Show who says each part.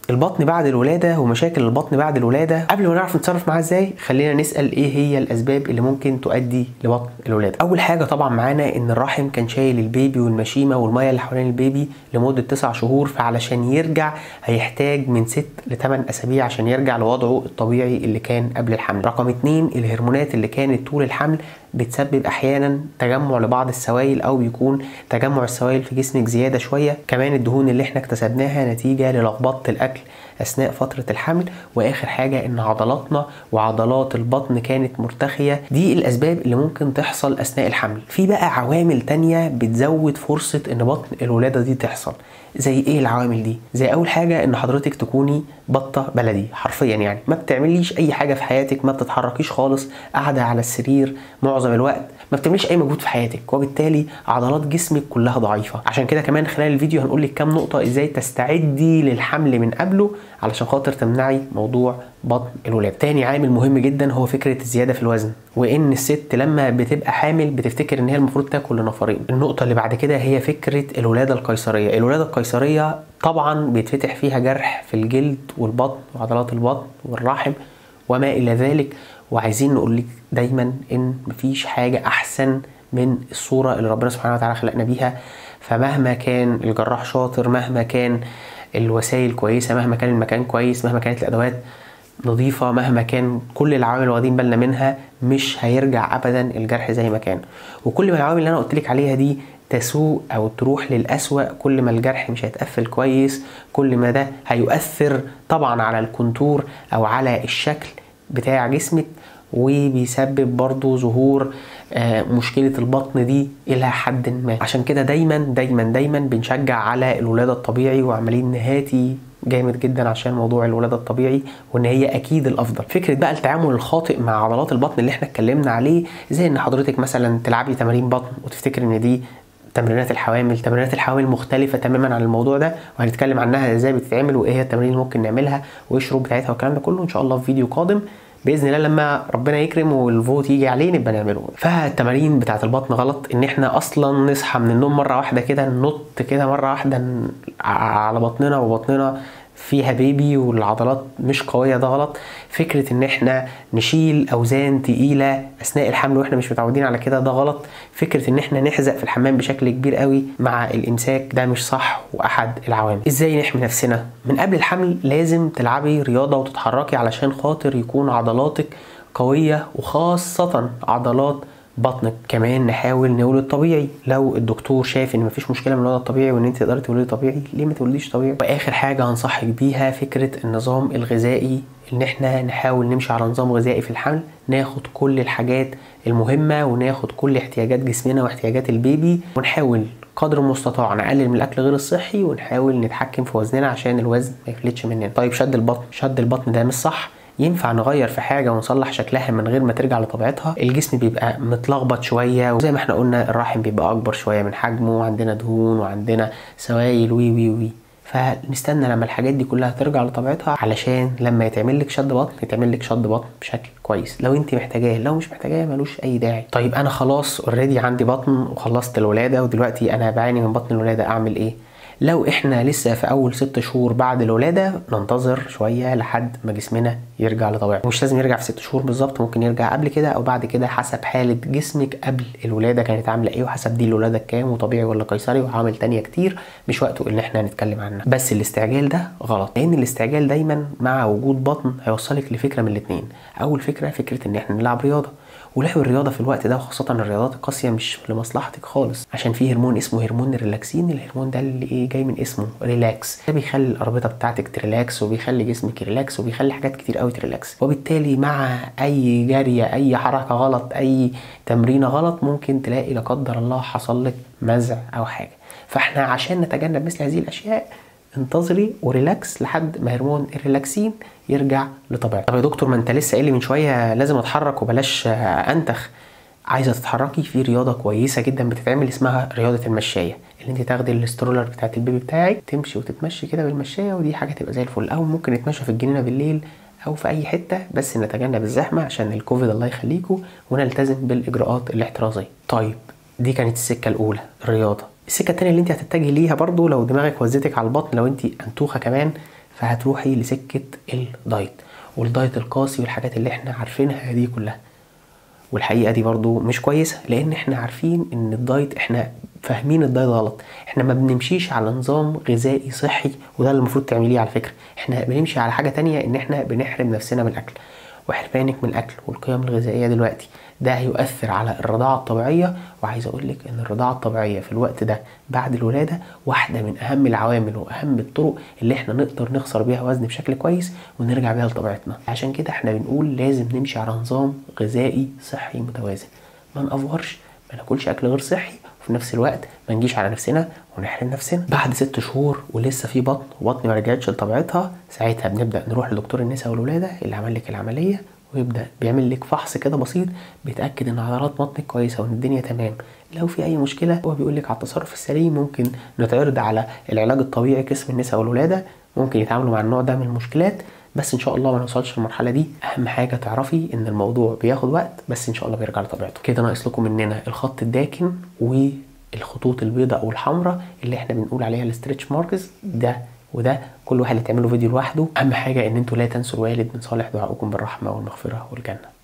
Speaker 1: البطن بعد الولاده ومشاكل البطن بعد الولاده قبل ما نعرف نتصرف معاها ازاي خلينا نسال ايه هي الاسباب اللي ممكن تؤدي لبطن الولاده اول حاجه طبعا معانا ان الرحم كان شايل البيبي والمشيمه والميه اللي حوالين البيبي لمده 9 شهور فعلشان يرجع هيحتاج من 6 ل 8 اسابيع عشان يرجع لوضعه الطبيعي اللي كان قبل الحمل رقم 2 الهرمونات اللي كانت طول الحمل بتسبب احيانا تجمع لبعض السوائل او بيكون تجمع السوائل في جسمك زياده شويه كمان الدهون اللي احنا اكتسبناها نتيجه للخبطه الاكل اثناء فتره الحمل واخر حاجه ان عضلاتنا وعضلات البطن كانت مرتخيه دي الاسباب اللي ممكن تحصل اثناء الحمل في بقى عوامل تانية بتزود فرصه ان بطن الولاده دي تحصل زي ايه العوامل دي زي اول حاجه ان حضرتك تكوني بطه بلدي حرفيا يعني ما بتعمليش اي حاجه في حياتك ما بتتحركيش خالص قاعده على السرير معظم الوقت ما بتعمليش اي مجهود في حياتك وبالتالي عضلات جسمك كلها ضعيفه عشان كده كمان خلال الفيديو هنقول لك كام نقطه ازاي تستعدي للحمل من قبله علشان خاطر تمنعي موضوع بطن الولاده تاني عامل مهم جدا هو فكره الزياده في الوزن وان الست لما بتبقى حامل بتفتكر ان هي المفروض تاكل لنفرين النقطه اللي بعد كده هي فكره الولاده القيصريه الولاده القيصريه طبعا بيتفتح فيها جرح في الجلد والبطن وعضلات البطن والرحم وما الى ذلك وعايزين نقول لك دايما ان مفيش حاجه احسن من الصوره اللي ربنا سبحانه وتعالى خلقنا بيها فمهما كان الجراح شاطر مهما كان الوسائل كويسه مهما كان المكان كويس مهما كانت الادوات نظيفه مهما كان كل العوامل واخدين بالنا منها مش هيرجع ابدا الجرح زي ما كان وكل ما العوامل اللي انا قلت لك عليها دي تسوء او تروح للأسوأ كل ما الجرح مش هيتقفل كويس كل ما ده هيؤثر طبعا على الكونتور او على الشكل بتاع جسمك وبيسبب برضو ظهور مشكلة البطن دي إلى حد ما عشان كده دايما دايما دايما بنشجع على الولادة الطبيعي وعمالين نهاتي جامد جدا عشان موضوع الولاده الطبيعي وان هي اكيد الافضل فكره بقى التعامل الخاطئ مع عضلات البطن اللي احنا اتكلمنا عليه زي ان حضرتك مثلا تلعبي تمارين بطن وتفتكر ان دي تمرينات الحوامل تمرينات الحوامل مختلفة تماما عن الموضوع ده وهنتكلم عنها ازاي بتتعمل وايه هي التمارين اللي ممكن نعملها وايه الشروط بتاعتها والكلام ده كله ان شاء الله في فيديو قادم باذن الله لما ربنا يكرم والفوت يجي عليه نبقى نعمله فالتمارين بتاعه البطن غلط ان احنا اصلا نصحى من النوم مره واحده كده ننط كده مره واحده على بطننا وبطننا فيها بيبي والعضلات مش قويه ده غلط فكره ان احنا نشيل اوزان تقيله اثناء الحمل واحنا مش متعودين على كده ده غلط فكره ان احنا نحزق في الحمام بشكل كبير قوي مع الامساك ده مش صح واحد العوامل ازاي نحمي نفسنا من قبل الحمل لازم تلعبي رياضه وتتحركي علشان خاطر يكون عضلاتك قويه وخاصه عضلات بطنك كمان نحاول نولد طبيعي لو الدكتور شايف ان مفيش مشكله من الولد الطبيعي وان انت تقدري تولدي طبيعي ليه ما تولديش طبيعي واخر حاجه هنصحك بيها فكره النظام الغذائي ان احنا نحاول نمشي على نظام غذائي في الحمل ناخد كل الحاجات المهمه وناخد كل احتياجات جسمنا واحتياجات البيبي ونحاول قدر المستطاع نقلل من الاكل غير الصحي ونحاول نتحكم في وزننا عشان الوزن ما يفلتش مننا طيب شد البطن شد البطن ده مش صح ينفع نغير في حاجه ونصلح شكلها من غير ما ترجع لطبيعتها الجسم بيبقى متلخبط شويه وزي ما احنا قلنا الرحم بيبقى اكبر شويه من حجمه وعندنا دهون وعندنا سوائل وي وي وي فنستنى لما الحاجات دي كلها ترجع لطبيعتها علشان لما يتعمل لك شد بطن يتعمل لك شد بطن بشكل كويس لو انت محتاجاه لو مش محتاجاه ملوش اي داعي طيب انا خلاص اوريدي عندي بطن وخلصت الولاده ودلوقتي انا بعاني من بطن الولاده اعمل ايه لو احنا لسه في اول ست شهور بعد الولاده ننتظر شويه لحد ما جسمنا يرجع لطبيعته مش لازم يرجع في ست شهور بالظبط ممكن يرجع قبل كده او بعد كده حسب حاله جسمك قبل الولاده كانت عامله ايه وحسب دي الولاده كام وطبيعي ولا قيصري وعوامل تانية كتير مش وقته ان احنا نتكلم عنها بس الاستعجال ده غلط لان الاستعجال دايما مع وجود بطن هيوصلك لفكره من الاثنين اول فكره فكره ان احنا نلعب رياضه ولعب الرياضه في الوقت ده وخاصه الرياضات القاسيه مش لمصلحتك خالص عشان في هرمون اسمه هرمون الريلاكسين الهرمون ده اللي ايه جاي من اسمه ريلاكس ده بيخلي الاربطه بتاعتك تريلاكس وبيخلي جسمك ريلاكس وبيخلي حاجات كتير قوي تريلاكس وبالتالي مع اي جاريه اي حركه غلط اي تمرينه غلط ممكن تلاقي لا قدر الله حصل لك مزع او حاجه فاحنا عشان نتجنب مثل هذه الاشياء انتظري وريلاكس لحد ما هرمون الريلاكسين يرجع لطبيعته طب يا دكتور ما انت لسه قايل لي من شويه لازم اتحرك وبلاش انتخ عايزه تتحركي في رياضه كويسه جدا بتتعمل اسمها رياضه المشايه اللي انت تاخدي الاسترولر بتاعت البيبي بتاعك تمشي وتتمشي كده بالمشايه ودي حاجه تبقى زي الفل او ممكن نتمشى في الجنينه بالليل او في اي حته بس نتجنب الزحمه عشان الكوفيد الله يخليكم ونلتزم بالاجراءات الاحترازيه طيب دي كانت السكه الاولى الرياضه السكه الثانيه اللي انت هتتجهي ليها برضو لو دماغك وزتك على البطن لو انت انتوخه كمان فهتروحي لسكه الدايت والدايت القاسي والحاجات اللي احنا عارفينها دي كلها والحقيقه دي برضو مش كويسه لان احنا عارفين ان الدايت احنا فاهمين الدايت غلط احنا ما بنمشيش على نظام غذائي صحي وده اللي المفروض تعمليه على فكره احنا بنمشي على حاجه تانية ان احنا بنحرم نفسنا من الاكل وحرمانك من الاكل والقيم الغذائيه دلوقتي ده هيؤثر على الرضاعه الطبيعيه وعايز اقول لك ان الرضاعه الطبيعيه في الوقت ده بعد الولاده واحده من اهم العوامل واهم الطرق اللي احنا نقدر نخسر بيها وزن بشكل كويس ونرجع بيها لطبيعتنا عشان كده احنا بنقول لازم نمشي على نظام غذائي صحي متوازن ما نافورش ما ناكلش اكل غير صحي وفي نفس الوقت ما نجيش على نفسنا ونحرم نفسنا بعد ست شهور ولسه في بطن وبطني ما رجعتش لطبيعتها ساعتها بنبدا نروح لدكتور النساء والولاده اللي عمل لك العمليه ويبدا بيعمل لك فحص كده بسيط بيتاكد ان عضلات بطنك كويسه وان الدنيا تمام لو في اي مشكله هو بيقول لك على التصرف السليم ممكن نتعرض على العلاج الطبيعي قسم النساء والولاده ممكن يتعاملوا مع النوع ده من المشكلات بس ان شاء الله ما نوصلش للمرحله دي اهم حاجه تعرفي ان الموضوع بياخد وقت بس ان شاء الله بيرجع لطبيعته كده ناقص لكم مننا الخط الداكن والخطوط البيضاء او الحمراء اللي احنا بنقول عليها الاسترتش ماركس ده وده كل واحد يتعمل له فيديو لوحده اهم حاجه ان انتوا لا تنسوا الوالد من صالح دعائكم بالرحمه والمغفره والجنه